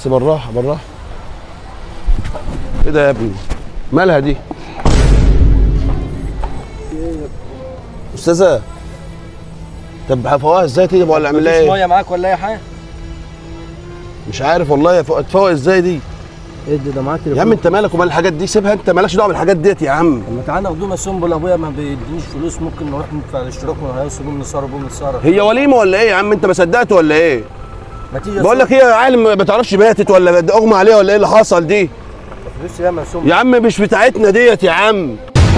بس بالراحه بالراحه ايه ده يا ابني مالها دي استاذه طب هفوقها ازاي تيجي ولا اعمل لها مفيش ايه ميه معاك ولا اي حاجه مش عارف والله يفوق- تفوق ازاي دي ادي ده معاك يا عم انت مالك ومال الحاجات دي سيبها انت مالكش دعوه بالحاجات ديت يا عم لما تعالى ناخدونا سنبل ابويا ما بيدينيش فلوس ممكن نروح ندفع الاشتراك ونهيصوا بوم نصرف بوم نصرف هي وليمه ولا ايه يا عم انت ما صدقت ولا ايه ما تيجي بقول لك ايه يا عالم ما بتعرفش ماتت ولا ده اغمى عليها ولا ايه اللي حصل دي فلوس يا ما سنبل يا عم مش بتاعتنا ديت يا عم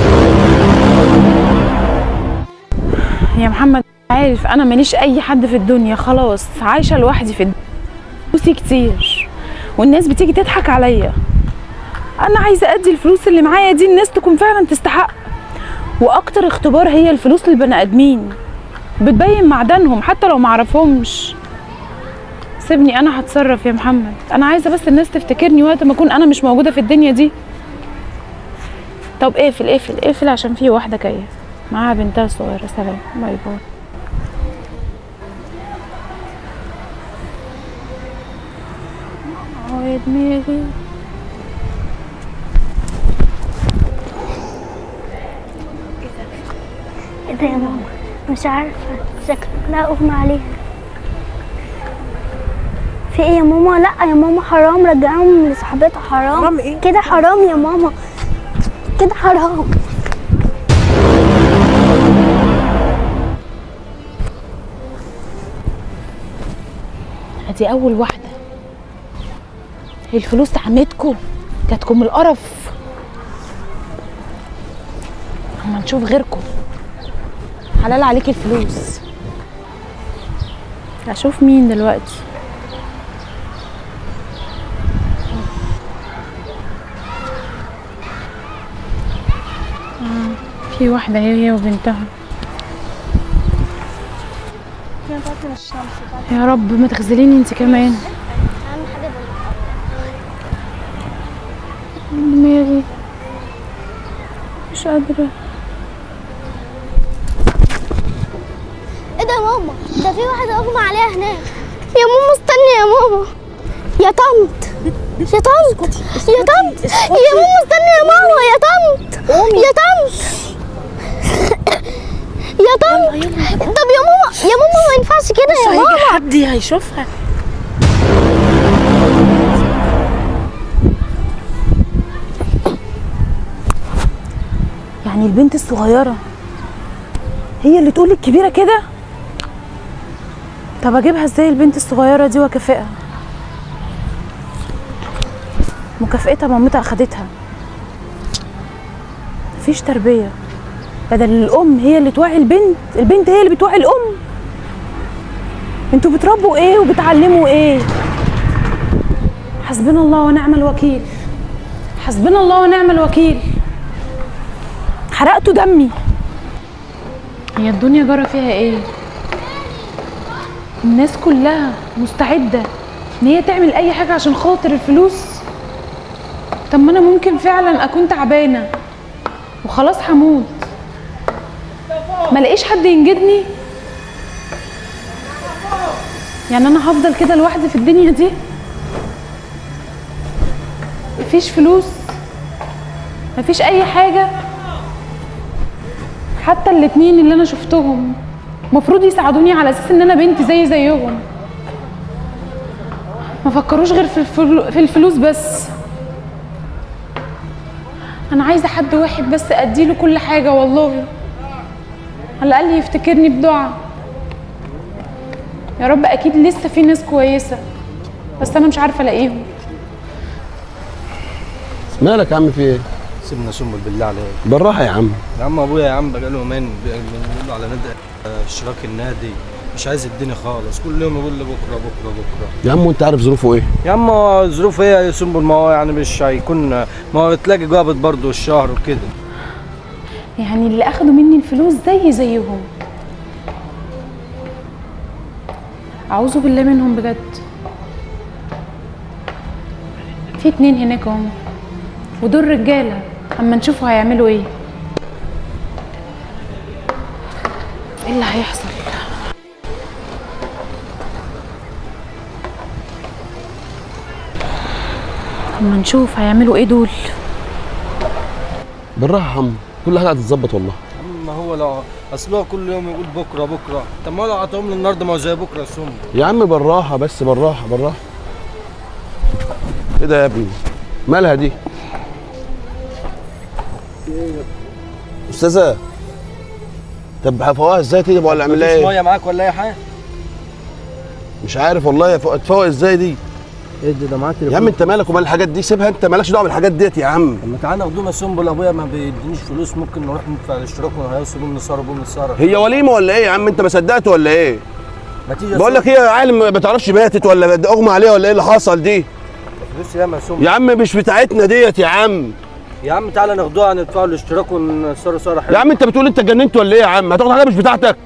يا محمد عارف انا ماليش اي حد في الدنيا خلاص عايشه لوحدي في الدنيا فلوسي كتير والناس بتيجي تضحك عليا انا عايزه ادي الفلوس اللي معايا دي الناس تكون فعلا تستحق واكتر اختبار هي الفلوس للبني ادمين بتبين معدنهم حتى لو معرفهمش سيبني انا هتصرف يا محمد انا عايزه بس الناس تفتكرني وقت ما اكون انا مش موجوده في الدنيا دي طب اقفل اقفل اقفل عشان في واحده جايه معاها بنتها الصغيره سلام باي باي اه يا دماغي ايه ده يا ماما مش عارفة شكلها اغمى عليها في ايه يا ماما لا يا ماما حرام رجعهم لصاحبتها حرام حرام إيه؟ كده حرام يا ماما كده حرام ادي اول واحده الفلوس عمتكم جاتكم القرف اما نشوف غيركم حلال عليك الفلوس اشوف مين دلوقتي آه، في واحدة هي هي وبنتها يا رب ما تخذليني انت كمان دماغي مش قادرة ايه ده يا ماما ده في واحدة اغمى عليها هناك يا ماما استني يا ماما يا طنط يا طنط يا طنط يا ماما استني يا ماما يا طنط يا طنط يا طنط طب يا ماما يا ماما ما ينفعش كده يا ماما حد هيشوفها يعني البنت الصغيرة هي اللي تقول الكبيرة كده طب اجيبها ازاي البنت الصغيرة دي واكافئها مكافئتها مامتها اخدتها مفيش تربية بدل الام هي اللي توعي البنت البنت هي اللي بتوعي الام انتوا بتربوا ايه وبتعلموا ايه حسبنا الله ونعم الوكيل حسبنا الله ونعم الوكيل حرقتوا دمي هي الدنيا جرى فيها ايه الناس كلها مستعدة ان هي تعمل اي حاجة عشان خاطر الفلوس طب ما انا ممكن فعلا اكون تعبانة وخلاص هموت ما لاقيش حد ينجدني يعني انا هفضل كده لوحدي في الدنيا دي مفيش فلوس مفيش اي حاجه حتى الاتنين اللي انا شفتهم المفروض يساعدوني على اساس ان انا بنت زي زيهم ما فكروش غير في الفلو- في الفلوس بس انا عايزه حد واحد بس اديله كل حاجه والله على الاقل يفتكرني بدعاء يا رب اكيد لسه في ناس كويسه بس انا مش عارفه الاقيهم مالك يا عم في ايه سيبنا سنبل بالله عليك بالراحه يا عم يا عم ابويا يا عم بقاله يومين بيقول له على نادي آه، اشتراك النادي مش عايز يديني خالص كل يوم يقول لي بكره بكره بكره يا عم وانت عارف ظروفه ايه يا عم هو ظروف ايه يا سنبل ما هو يعني مش هيكون ما هو تلاقي جابت برضه الشهر وكده يعني اللي اخدوا مني الفلوس زي زيهم اعوذ بالله منهم بجد في اتنين هناك هم ودول رجاله اما نشوفوا هيعملوا ايه ايه اللي هيحصل اما نشوف هيعملوا ايه دول بالراحه يا عم كل حاجه هتتظبط والله ما هو لو اصل هو كل يوم يقول بكره بكره طب ما هو لو عطاهم لي النهارده ما هو زي بكره يا سمبل يا عم بالراحه بس بالراحه بالراحه ايه ده يا ابني مالها دي استاذه طب هفوقها ازاي تيجي ولا اعمل لها مفيش ايه ميه معاك ولا اي حاجه مش عارف والله يفوق- تفوق ازاي دي ايه ده ده معاه تليفون يا عم انت مالك ومال الحاجات دي سيبها انت مالكش دعوه بالحاجات ديت يا عم لما تعالى ناخدونا سمبل ابويا ما بيدينيش فلوس ممكن نروح ندفع الاشتراك ونهيص بوم نصار بوم نصار هي وليمه ولا ايه يا عم انت ما صدقت ولا ايه ما تيجي يا بقول لك ايه يا عالم ما بتعرفش ماتت ولا ده اغمى عليها ولا ايه اللي حصل دي فلوس ياما يا سمبل يا عم مش بتاعتنا ديت يا عم يا عم تعالى ناخدوها ندفعوا الاشتراك ونصار صار حلو يا عم انت بتقول انت اتجننت ولا ايه يا عم هتاخد حاجه مش بتاعتك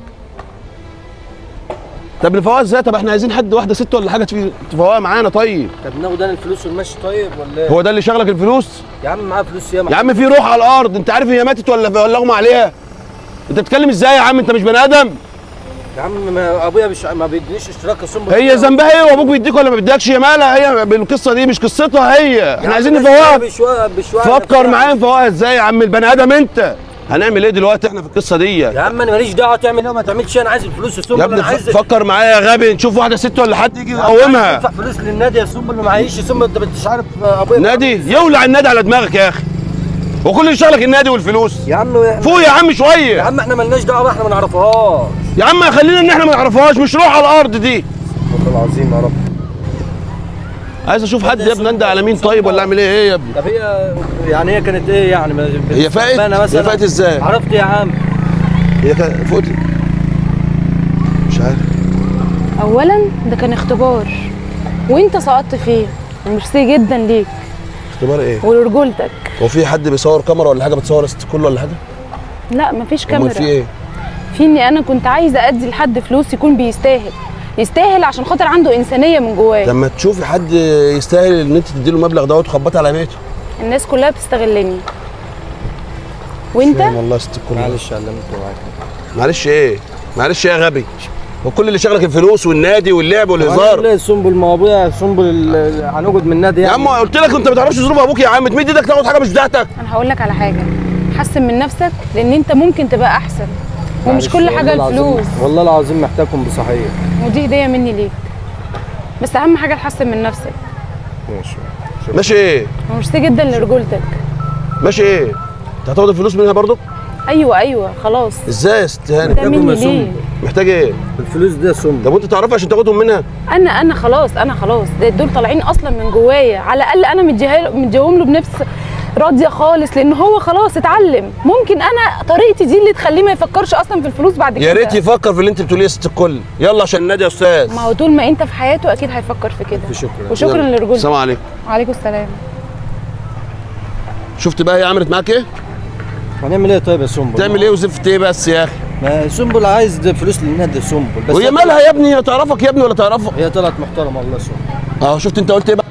طب نفوقها ازاي طب احنا عايزين حد واحده ست ولا حاجه تفي- تفوقها معانا طيب طب ناخد انا الفلوس ونمشي طيب ولا ايه؟ هو ده اللي شغلك الفلوس يا عم معاه فلوس ياما يا عم في روح على الارض انت عارف هي ماتت ولا ولا اغمى عليها انت بتتكلم ازاي يا عم انت مش بني ادم يا عم ما ابويا مش ما بيدينيش اشتراك يا سمبل هي ذنبها ايه وابوك بيديك ولا ما بيديكش هي مالها هي بالقصه دي مش قصتها هي احنا عايزين نفوقها بشويه بشويه فكر معايا نفوقها ازاي يا عم البني ادم انت هنعمل ايه دلوقتي احنا في القصه دي يا عم انا ماليش دعوه تعمل ايه وما تعملش انا عايز الفلوس يا سمبل يا ابني انا ف- عايز فكر معايا يا غبي نشوف واحده ست ولا حد يجي ادفع يقومها فلوس للنادي يا سمبل ما معيش يا سمبل انت مش عارف ابويا نادي يولع النادي على دماغك يا اخي وكل اللي شغلك النادي والفلوس يا عم فوق يا عم يا شويه عم احنا مالناش دعوه بقى، احنا ما نعرفهاش يا عم خلينا ان احنا ما نعرفهاش مش روح على الارض دي والله العظيم يا رب عايز اشوف حد يا ابني انده على مين طيب ولا اعمل ايه ايه يا ابني طب هي يعني هي كانت ايه يعني ما- هي فاقت؟ تعبانة مثلا؟ هي فاقت ازاي؟ عرفت يا عم هي كان فوق مش عارف اولا ده كان اختبار وانت سقطت فيه وميرسي جدا ليك اختبار ايه ولرجولتك هو في حد بيصور كاميرا ولا حاجه بتصور الست كله ولا حاجه لا مفيش امال كاميرا في ايه في اني انا كنت عايزه ادي لحد فلوس يكون بيستاهل يستاهل عشان خاطر عنده انسانيه من جواه لما تشوفي حد يستاهل ان انت تديله المبلغ دوت وتخبطي على بيته الناس كلها بتستغلني وانت فاهم والله يا ست الكل معلش علمت معاك معلش ايه معلش ايه يا غبي وكل اللي شغلك الفلوس والنادي واللعب والهزار ليه سنبل ما ابويا سنبل ال- هنقعد من النادي يا يعني عم قلت لك انت ما تعرفش ظروف ابوك يا عم تمد ايدك تاخد حاجه مش بتاعتك انا هقول لك على حاجه حسن من نفسك لان انت ممكن تبقى احسن ومش معلش، كل والله حاجه العظيم- الفلوس والله العظيم محتاجكم بصحيح ودي هديه مني ليك بس اهم حاجه تحسن من نفسك ماشي ماشي ايه وميرسي جدا لرجولتك ماشي ايه انت هتاخد الفلوس منها برضو ايوه ايوه خلاص ازاي يا ست هاني ده يا مني مسؤول. ليه محتاج ايه الفلوس دي يا سنبل طب وانت تعرفها عشان تاخدهم منها انا انا خلاص انا خلاص ده دول طالعين اصلا من جوايا على الاقل انا مديها مديهم له بنفس راضيه خالص لان هو خلاص اتعلم ممكن انا طريقتي دي اللي تخليه ما يفكرش اصلا في الفلوس بعد كده يا ريت يفكر في اللي انت بتقوليه يا ست الكل يلا عشان النادي يا استاذ ما هو طول ما انت في حياته اكيد هيفكر في كده شكرا وشكرا يلا. لرجولتك السلام عليكم وعليكم السلام شفت بقى هي عملت معاك ايه هنعمل ايه طيب يا سنبل تعمل ايه وزفت ايه بس يا اخي ما سنبل عايز ده فلوس للنادي يا سنبل بس وهي هي مالها يا ابني هي تعرفك يا ابني ولا تعرفك هي طلعت محترمه والله يا سنبل اه شفت انت قلت ايه بقى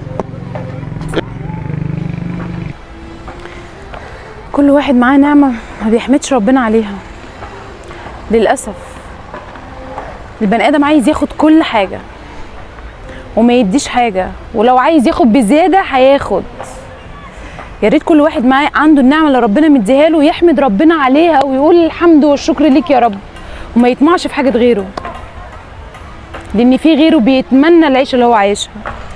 كل واحد معاه نعمة ما بيحمدش ربنا عليها للأسف البني آدم عايز ياخد كل حاجة وما يديش حاجة ولو عايز ياخد بزيادة هياخد يا ريت كل واحد معاه عنده النعمة اللي ربنا مديها له يحمد ربنا عليها ويقول الحمد والشكر ليك يا رب وما يطمعش في حاجة غيره لأن في غيره بيتمنى العيش اللي هو عايشها